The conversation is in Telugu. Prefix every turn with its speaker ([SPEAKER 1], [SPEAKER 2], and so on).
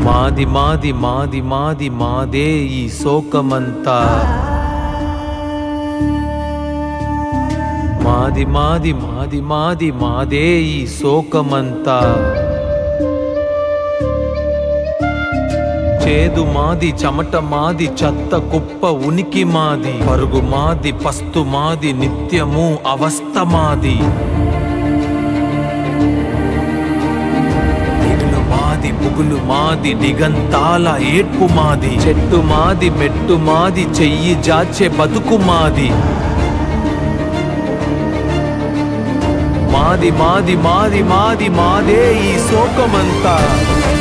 [SPEAKER 1] మాది మాది మాది మాది మాదే ఈ శోకమంతా మాది మాది మాది మాది మాదే ఈ శోకమంతా చేదు మాది చెమట మాది చెత్త కుప్ప ఉనికి మాది పరుగు మాది పస్తు మాది నిత్యము అవస్థ మాది దిగులు మాది పుగులు మాది దిగంతాల ఏడ్పు మాది చెట్టు మాది మెట్టు మాది చెయ్యి జాచే బతుకు మాది మాది మాది మాది మాది మాదే ఈ శోకమంతా